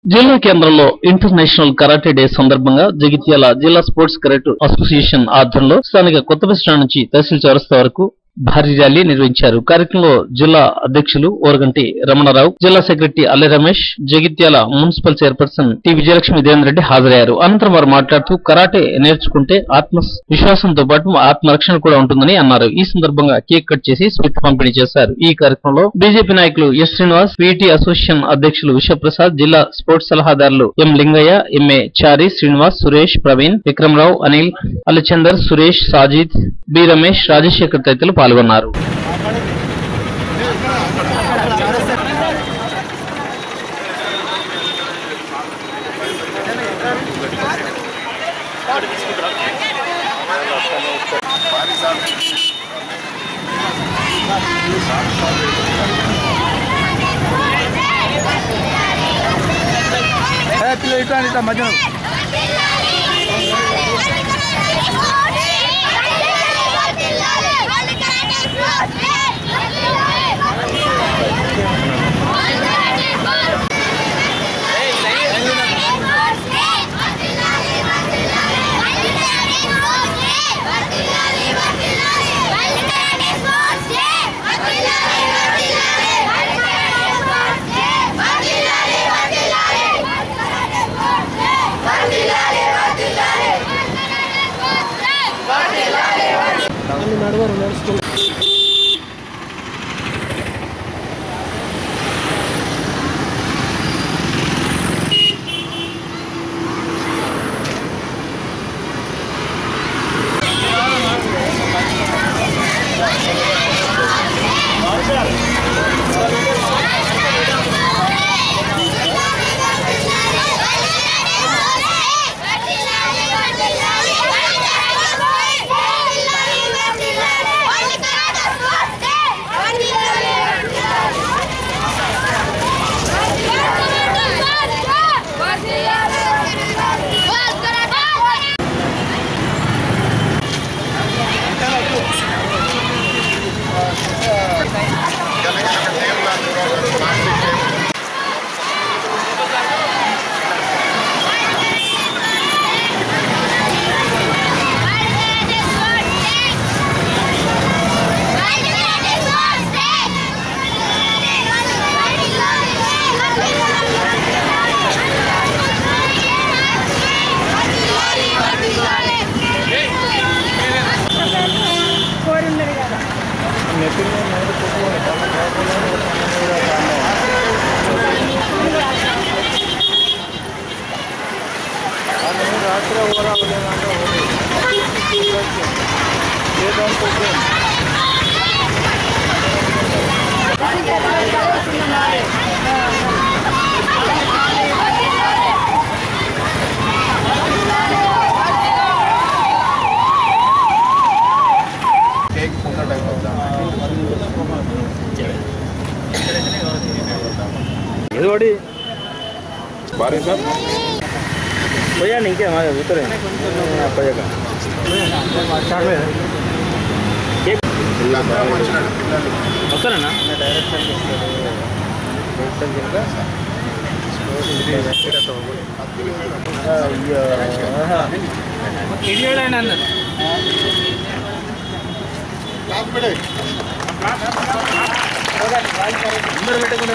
జిల్లా కేంద్రంలో international karate day సందర్భంగా జగిత్యాల జిల్లా స్పోర్ట్స్ కరాటే అసోసియేషన్ ఆధ్వర్యంలో స్థానిక కొత్త బస్ స్టాండ్ నుంచి తహసీల్ చౌరస్తా వరకు భారీ ర్యాలీ నిర్వహించారు కార్యక్రమంలో జిల్లా అధ్యక్షులు ఓరగంటి రమణారావు జిల్లా secretary Alle Ramesh Jagtial municipal chairperson T Vijayalakshmi Devendra Reddy హాజరయ్యారు అనంతరం వారు మాట్లాడుతూ కరాటే నేర్చుకుంటే ఆత్మ విశ్వాసంతో పాటు ఆత్మరక్షణ కూడా ఉంటుందని అన్నారు ఈ సందర్భంగా కేక్ కట్ చేసి స్వీట్ పంపిణీ చేశారు ఈ కార్యక్రమంలో బీజేపీ నాయకులు ఎస్ శ్రీనివాస్ పీటీ అసోసియేషన్ అధ్యక్షులు విశ్వప్రసాద్ జిల్లా స్పోర్ట్స్ సలహాదారులు M Lingaiah M A Chari Srinivas Suresh Praveen Vikramarao Anil Alachandar Suresh Sajid B Ramesh Rajasekhar తదితరులు పాల్గొన్నారు పిల్లలు ఇట్లా ఇట్లా మధ్యలో ఏదో ఒకటి భారీ సార్ పోయాను ఇంకే మా ఉత్తరే పోయాక వస్తానన్నా అందరూ పెట్టకుండా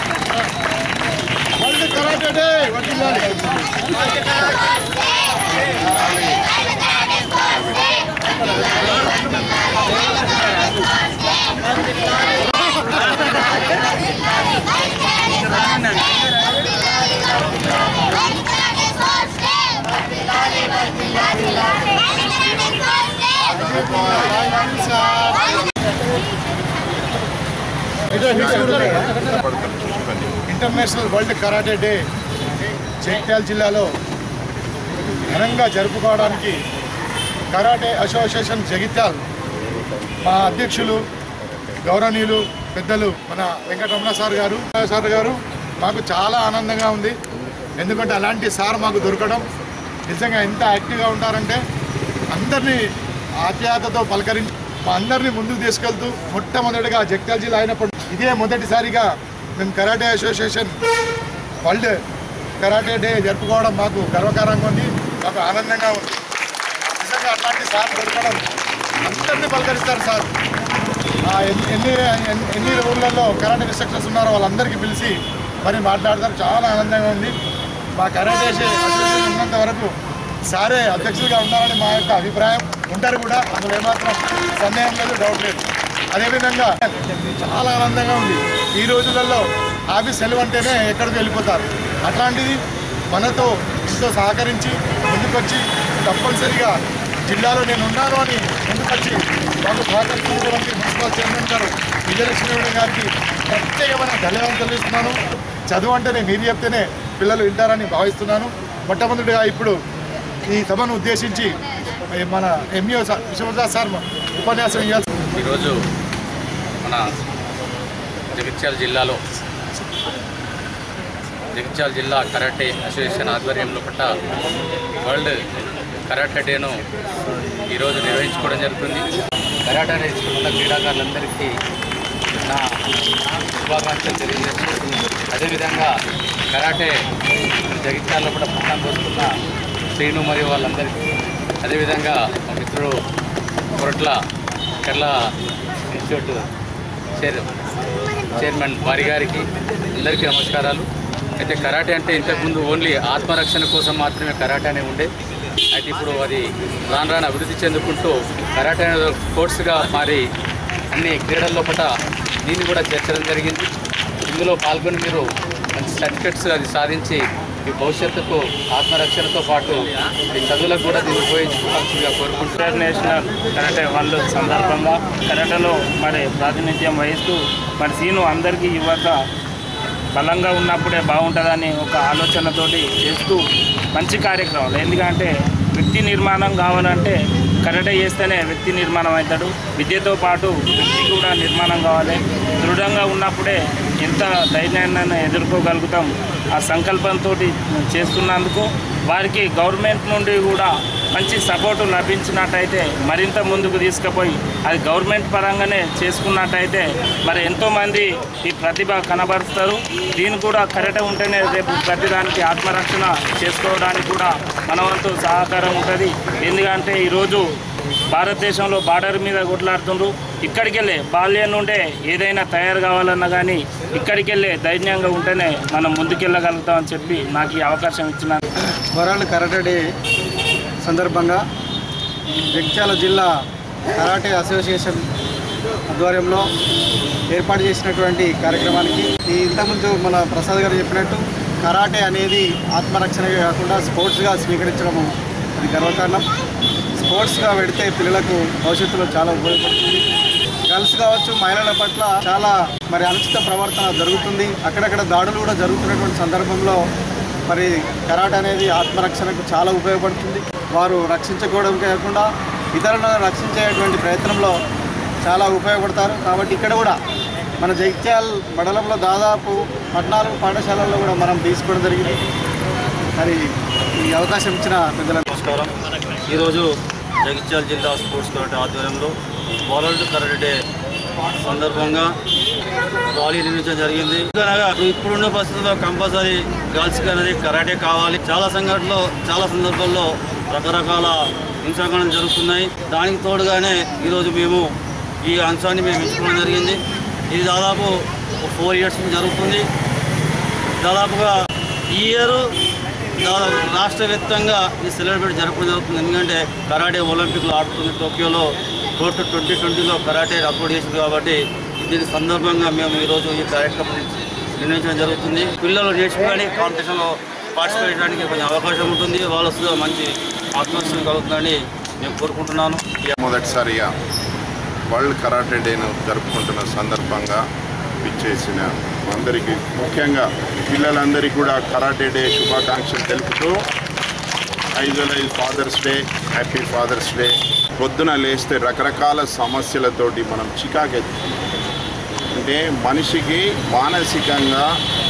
international world karate day Jagtial జిల్లాలో ఘనంగా జరుపుకోవడానికి కరాటే అసోసియేషన్ జగిత్యాల్ మా అధ్యక్షులు గౌరవనీయులు పెద్దలు మన వెంకటరమణ సార్ గారు సార్ గారు మాకు చాలా ఆనందంగా ఉంది ఎందుకంటే అలాంటి సార్ మాకు దొరకడం నిజంగా ఎంత యాక్టివ్గా ఉంటారంటే అందరినీ ఆప్యాయతతో పలకరించి మా అందరినీ ముందుకు తీసుకెళ్తూ మొట్టమొదటిగా జగిత్యాల జిల్లా అయినప్పుడు ఇదే మొదటిసారిగా మేము karate association world karate day జరుపుకోవడం మాకు గర్వకారంగా ఉంది మాకు ఆనందంగా ఉంది నిజంగా అట్లాంటి సార్ దొరకడం అందరినీ పలకరిస్తారు సార్ ఆ, ఎన్ని ఎన్ని ఎన్ని- ఎన్ని ఊళ్ళల్లో కరాటే ఇన్స్ట్రక్టర్స్ ఉన్నారో వాళ్ళందరికీ పిలిచి మరి మాట్లాడతారు చాలా ఆనందంగా ఉంది మా కరాటే అసోసియేషన్ ఉన్నంత వరకు సారే అధ్యక్షుడిగా ఉండాలని మా యొక్క అభిప్రాయం ఉంటారు కూడా అందులో ఏమాత్రం సందేహం లేదు డౌట్ లేదు అదేవిధంగా చాలా ఆనందంగా ఉంది ఈ రోజులలో ఆఫీస్ సెలవు అంటేనే ఎక్కడికి వెళ్ళిపోతారు అట్లాంటిది మనతో ఎంతో సహకరించి ముందుకొచ్చి తప్పనిసరిగా జిల్లాలో నేను ఉన్నాను అని ముందుకొచ్చి మాకు సహకరిస్తున్నటువంటి మున్సిపల్ చైర్మన్ గారు విజయలక్ష్మి మేడం గారికి ప్రత్యేకమైన ధన్యవాదాలు తెలుస్తున్నాను చదువు అంటేనే మీరు చెప్తేనే పిల్లలు వింటారని భావిస్తున్నాను మొట్టమొదటిగా ఇప్పుడు ఈ సభను ఉద్దేశించి మన ఎంఈఓ సార్ విశ్వప్రసాద్ సార్ ఉపన్యాసం ఇవ్వాల్సి ఈరోజు మన జగిత్యాల జిల్లాలో జగిత్యాల జిల్లా కరాటే అసోసియేషన్ ఆధ్వర్యంలో పట్ట వరల్డ్ కరాటే డేను ఈరోజు నిర్వహించుకోవడం జరుగుతుంది కరాటే నేర్చుకున్న క్రీడాకారులందరికీ నా శుభాకాంక్షలు తెలియజేస్తూ అదేవిధంగా కరాటే జగిత్యాలలో కూడా పుట్టానికి వస్తున్న శ్రీను మరియు వాళ్ళందరికీ అదేవిధంగా మా మిత్రుడు Koratla Kerala institute chair chairman వారి గారికి అందరికీ నమస్కారాలు అయితే కరాటే అంటే ఇంతకుముందు ఓన్లీ ఆత్మరక్షణ కోసం మాత్రమే కరాటే అనే ఉండే అయితే ఇప్పుడు అది రాను రాను అభివృద్ధి చెందుకుంటూ కరాటే అనేది ఒక స్పోర్ట్స్గా మారి అన్ని క్రీడల్లో పట దీన్ని కూడా చేర్చడం జరిగింది ఇందులో పాల్గొని మీరు మంచి సర్టిఫికెట్స్ అది సాధించి మీ భవిష్యత్తుకు ఆత్మరక్షణతో పాటు మీ చదువులకు కూడా దీన్ని ఉపయోగించుకోవాల్సిందిగా కోరుకుంటున్నాను ఇంటర్నేషనల్ కరాటే వాళ్ళు సందర్భంగా కరాటేలో మరి ప్రాతినిధ్యం వహిస్తూ మరి సీను అందరికీ యువత బలంగా ఉన్నప్పుడే బాగుంటుందని ఒక ఆలోచనతోటి చేస్తూ మంచి కార్యక్రమాలు ఎందుకంటే వ్యక్తి నిర్మాణం కావాలంటే కరాటే చేస్తేనే వ్యక్తి నిర్మాణం అవుతాడు విద్యతో పాటు వ్యక్తి కూడా నిర్మాణం కావాలి దృఢంగా ఉన్నప్పుడే ఎంత ధైర్యాన్ని ఎదుర్కోగలుగుతాం ఆ సంకల్పంతో చేస్తున్నందుకు వారికి గవర్నమెంట్ నుండి కూడా మంచి సపోర్టు లభించినట్టయితే మరింత ముందుకు తీసుకుపోయి అది గవర్నమెంట్ పరంగానే చేసుకున్నట్టయితే మరి ఎంతోమంది ఈ ప్రతిభ కనబరుస్తారు దీని కూడా కరెక్ట్ ఉంటేనే రేపు ప్రతిదానికి ఆత్మరక్షణ చేసుకోవడానికి కూడా మన వంతు సహకారం ఉంటుంది ఎందుకంటే ఈరోజు భారతదేశంలో బార్డర్ మీద కొట్లాడుతుండ్రు ఇక్కడికి వెళ్ళే బాల్యం నుండే ఏదైనా తయారు కావాలన్నా కానీ ఇక్కడికి వెళ్ళే ధైర్యంగా ఉంటేనే మనం ముందుకెళ్ళగలుగుతామని చెప్పి నాకు ఈ అవకాశం ఇచ్చిన వరల్డ్ కరాటే డే సందర్భంగా జగిత్యాల జిల్లా కరాటే అసోసియేషన్ ఆధ్వర్యంలో ఏర్పాటు చేసినటువంటి కార్యక్రమానికి ఈ ఇంతకుముందు మన ప్రసాద్ గారు చెప్పినట్టు కరాటే అనేది ఆత్మరక్షణగా కాకుండా స్పోర్ట్స్గా స్వీకరించడము అది గర్వకారణం స్పోర్ట్స్గా పెడితే పిల్లలకు భవిష్యత్తులో చాలా ఉపయోగపడుతుంది గర్ల్స్ కావచ్చు మహిళల పట్ల చాలా మరి అనుచిత ప్రవర్తన జరుగుతుంది అక్కడక్కడ దాడులు కూడా జరుగుతున్నటువంటి సందర్భంలో మరి కరాటే అనేది ఆత్మరక్షణకు చాలా ఉపయోగపడుతుంది వారు రక్షించుకోవడం కాకుండా ఇతరులను రక్షించేటువంటి ప్రయత్నంలో చాలా ఉపయోగపడతారు కాబట్టి ఇక్కడ కూడా మన జగిత్యాల్ మండలంలో దాదాపు పద్నాలుగు పాఠశాలల్లో కూడా మనం తీసుకోవడం జరిగింది మరి ఈ అవకాశం ఇచ్చిన పెద్దల నమస్కారం ఈరోజు జగిత్యాల జిల్లా స్పోర్ట్స్ కరాటే ఆధ్వర్యంలో వరల్డ్ కరాటే డే సందర్భంగా ర్యాలీ నిర్వహించడం జరిగింది అనగా ఇప్పుడున్న పరిస్థితుల్లో కంపల్సరీ గర్ల్స్కి అనేది కరాటే కావాలి చాలా సంఘటనలో చాలా సందర్భాల్లో రకరకాల హింసాకాండలు జరుగుతున్నాయి దానికి తోడుగానే ఈరోజు మేము ఈ అంశాన్ని మేము ఎంచుకోవడం జరిగింది ఇది దాదాపు ఫోర్ ఇయర్స్ నుంచి జరుగుతుంది దాదాపుగా ఈ ఇయర్ దాదాపు రాష్ట్ర వ్యాప్తంగా ఈ సెలబ్రేట్ జరపడం జరుగుతుంది ఎందుకంటే కరాటే ఒలింపిక్లు ఆడుతుంది టోక్యోలో కోర్టు ట్వంటీ ట్వంటీలో కరాటే అప్లోడ్ చేసింది కాబట్టి దీని సందర్భంగా మేము ఈరోజు ఈ కార్యక్రమం నిర్వహించడం జరుగుతుంది పిల్లలు నేర్చుకొని కాంపిటీషన్లో పార్టిసిపేట్ చేయడానికి కొంచెం అవకాశం ఉంటుంది వాళ్ళ మంచి ఆత్మవిశ్వాసం కలుగుతుందని నేను కోరుకుంటున్నాను మొదటిసారిగా వరల్డ్ కరాటే డేను జరుపుకుంటున్న సందర్భంగా విచ్చేసిన అందరికీ ముఖ్యంగా పిల్లలందరికీ కూడా కరాటే డే శుభాకాంక్షలు తెలుపుతూ ఐజల్ ఐజ్ father's day happy father's day పొద్దున లేస్తే రకరకాల సమస్యలతోటి మనం చికాకెత్తుతాం అంటే మనిషికి మానసికంగా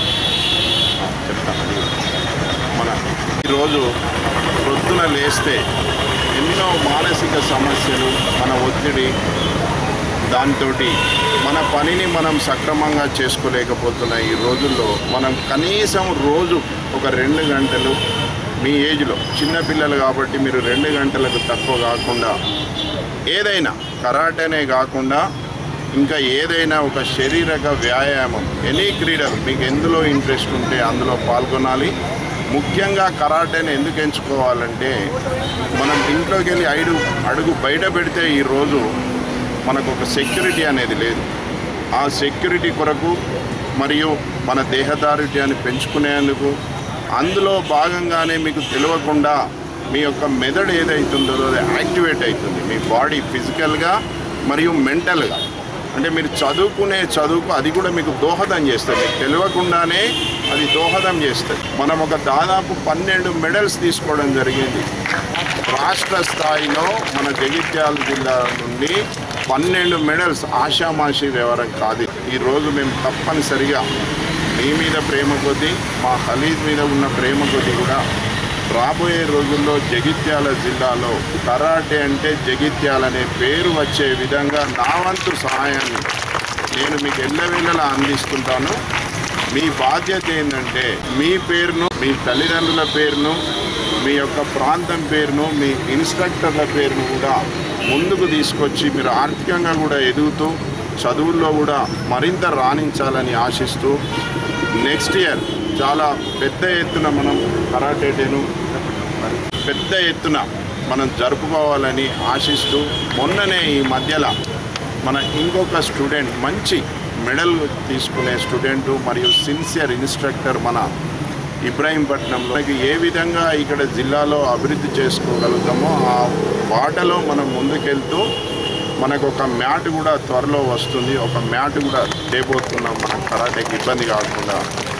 ఆ, చెప్తాను మన ఈరోజు పొద్దున లేస్తే ఎన్నో మానసిక సమస్యలు మన ఒత్తిడి దాంతో మన పనిని మనం సక్రమంగా చేసుకోలేకపోతున్న ఈ రోజుల్లో మనం కనీసం రోజు ఒక రెండు గంటలు మీ ఏజ్లో చిన్నపిల్లలు కాబట్టి మీరు రెండు గంటలకు తక్కువ కాకుండా ఏదైనా కరాటేనే కాకుండా ఇంకా ఏదైనా ఒక శారీరక వ్యాయామం ఎనీ క్రీడలు మీకు ఎందులో ఇంట్రెస్ట్ ఉంటే అందులో పాల్గొనాలి ముఖ్యంగా కరాటేని ఎందుకు ఎంచుకోవాలంటే మనం ఇంట్లోకి వెళ్ళి ఐదు అడుగు బయట పెడితే ఈరోజు మనకు ఒక సెక్యూరిటీ అనేది లేదు ఆ సెక్యూరిటీ కొరకు మరియు మన దేహదారుఢ్యాన్ని పెంచుకునేందుకు అందులో భాగంగానే మీకు తెలియకుండా మీ యొక్క మెదడు ఏదైతుందో అది యాక్టివేట్ అవుతుంది మీ బాడీ ఫిజికల్గా మరియు మెంటల్గా అంటే మీరు చదువుకునే చదువుకు అది కూడా మీకు దోహదం చేస్తుంది మీకు తెలియకుండానే అది దోహదం చేస్తుంది మనం ఒక దాదాపు పన్నెండు మెడల్స్ తీసుకోవడం జరిగింది రాష్ట్ర స్థాయిలో మన జగిత్యాల జిల్లా నుండి పన్నెండు మెడల్స్ ఆషామాషి వ్యవహారం కాదు ఈరోజు మేము తప్పనిసరిగా మీ మీద ప్రేమ కొద్దీ మా ఖలీద్ మీద ఉన్న ప్రేమ కొద్దీ కూడా రాబోయే రోజుల్లో జగిత్యాల జిల్లాలో కరాటే అంటే జగిత్యాల అనే పేరు వచ్చే విధంగా నా వంతు సహాయాన్ని నేను మీకు ఎల్లవేళలా అందిస్తుంటాను మీ బాధ్యత ఏంటంటే మీ పేరును మీ తల్లిదండ్రుల పేరును మీ యొక్క ప్రాంతం పేరును మీ ఇన్స్ట్రక్టర్ల పేరును కూడా ముందుకు తీసుకొచ్చి మీరు ఆర్థికంగా కూడా ఎదుగుతూ చదువుల్లో కూడా మరింత రాణించాలని ఆశిస్తూ నెక్స్ట్ ఇయర్ చాలా పెద్ద ఎత్తున మనం కరాటే డేను పెద్ద ఎత్తున మనం జరుపుకోవాలని ఆశిస్తూ మొన్ననే ఈ మధ్యలో మన ఇంకొక స్టూడెంట్ మంచి మెడల్ తీసుకునే స్టూడెంట్ మరియు సిన్సియర్ ఇన్స్ట్రక్టర్ మన ఇబ్రాహీంపట్నంలో మనకి ఏ విధంగా ఇక్కడ జిల్లాలో అభివృద్ధి చేసుకోగలుగుతామో ఆ బాటలో మనం ముందుకెళ్తూ మనకు ఒక మ్యాట్ కూడా త్వరలో వస్తుంది ఒక మ్యాట్ కూడా తేబోతున్నాం మన కరాటేకి ఇబ్బంది కాకుండా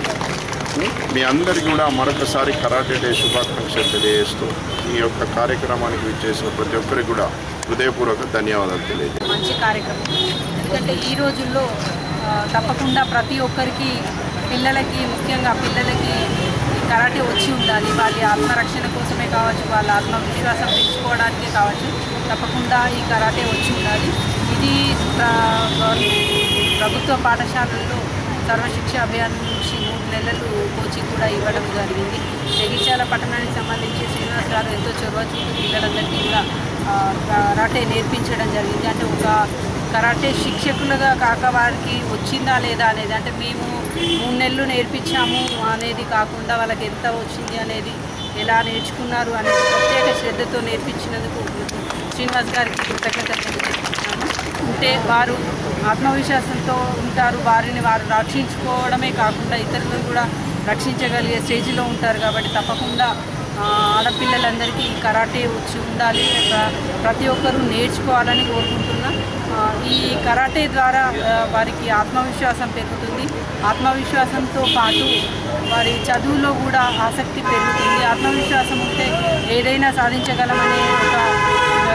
మీ అందరికీ కూడా మరొకసారి కరాటే డే శుభాకాంక్షలు తెలియజేస్తూ ఈ యొక్క కార్యక్రమానికి విచ్చేసిన ప్రతి ఒక్కరికి కూడా హృదయపూర్వక ధన్యవాదాలు తెలియజేస్తాను మంచి కార్యక్రమం ఎందుకంటే ఈ రోజుల్లో ఆ, తప్పకుండా ప్రతి ఒక్కరికి పిల్లలకి ముఖ్యంగా పిల్లలకి ఈ కరాటే వచ్చి ఉండాలి వాళ్ళ ఆత్మరక్షణ కోసమే కావచ్చు వాళ్ళ ఆత్మవిశ్వాసం పెంచుకోవడానికి కావచ్చు తప్పకుండా ఈ కరాటే వచ్చి ఉండాలి ఇది ప్ర- గవర్న- ప్రభుత్వ పాఠశాలల్లో సర్వశిక్ష అభియాన్ నుంచి మూడు నెలలు కోచింగ్ కూడా ఇవ్వడం జరిగింది జగిత్యాల పట్టణానికి సంబంధించి శ్రీనివాస్ గారు ఎంతో చొరవ చూపి పిల్లలందరికీ కూడా ఆ, కరాటే నేర్పించడం జరిగింది అంటే ఒక కరాటే శిక్షకులుగా కాక వారికి వచ్చిందా లేదా అనేది అంటే మేము మూడు నెలలు నేర్పించాము అనేది కాకుండా వాళ్ళకి ఎంత వచ్చింది అనేది ఎలా నేర్చుకున్నారు అనేది ప్రత్యేక శ్రద్ధతో నేర్పించినందుకు శ్రీనివాస్ గారికి కృతజ్ఞతలు తెలియజేస్తున్నాము ఉంటే వారు ఆత్మవిశ్వాసంతో ఉంటారు వారిని వారు రక్షించుకోవడమే కాకుండా ఇతరులను కూడా రక్షించగలిగే స్టేజ్లో ఉంటారు కాబట్టి తప్పకుండా ఆ, ఆడపిల్లలందరికీ ఈ కరాటే వచ్చి ఉండాలి ప్ర- ప్రతి ఒక్కరూ నేర్చుకోవాలని కోరుకుంటున్నా ఆ, ఈ కరాటే ద్వారా ఆ, వారికి ఆత్మవిశ్వాసం పెరుగుతుంది ఆత్మవిశ్వాసంతో పాటు వారి చదువులో కూడా ఆసక్తి పెరుగుతుంది ఆత్మవిశ్వాసం ఉంటే ఏదైనా సాధించగలమనే ఒక ఆ,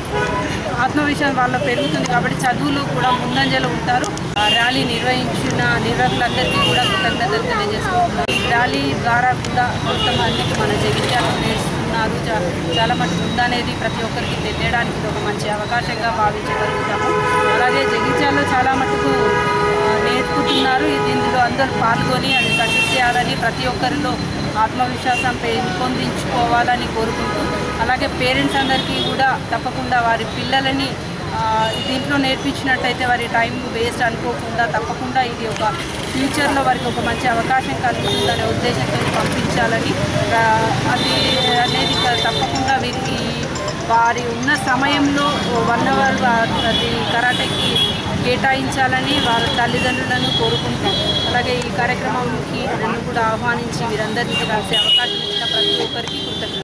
ఆత్మవిశ్వాసం వాళ్ళ పెరుగుతుంది కాబట్టి చదువులో కూడా ముందంజలో ఉంటారు ఆ ర్యాలీ నిర్వహించిన నిర్వాహకులందరికీ కూడా కృతజ్ఞతలు తెలియజేసుకుంటున్నాను ఈ ర్యాలీ ద్వారా కూడా కొంతమందికి మన జగిత్యాలు నేర్చుకున్నారు చా- చాలా మటుకు ఉందనేది ప్రతి ఒక్కరికి తెలియడానికి ఇది ఒక మంచి అవకాశంగా భావించగలుగుతాము అలాగే జగిత్యాలలో చాలా మటుకు ఆ, నేర్పుతున్నారు ఇది ఇందులో అందరూ పాల్గొని అది సక్సెస్ చేయాలని ప్రతి ఒక్కరిలో ఆత్మవిశ్వాసం పెంపొందించుకోవాలని కోరుకుంటూ అలాగే పేరెంట్స్ అందరికీ కూడా తప్పకుండా వారి పిల్లలని ఆ, దీంట్లో నేర్పించినట్టయితే వారి టైం వేస్ట్ అనుకోకుండా తప్పకుండా ఇది ఒక ఫ్యూచర్లో వారికి ఒక మంచి అవకాశం కలుగుతుందనే ఉద్దేశంతో పంపించాలని ఆ, అది అనేది తప్పకుండా వీరికి వారి ఉన్న సమయంలో వన్ అవర్ అది కరాటేకి కేటాయించాలని వారి తల్లిదండ్రులను కోరుకుంటూ అలాగే ఈ కార్యక్రమంకి నన్ను కూడా ఆహ్వానించి వీరందరినీ కలిసే అవకాశం ఇచ్చిన ప్రతి ఒక్కరికి కృతజ్ఞతలు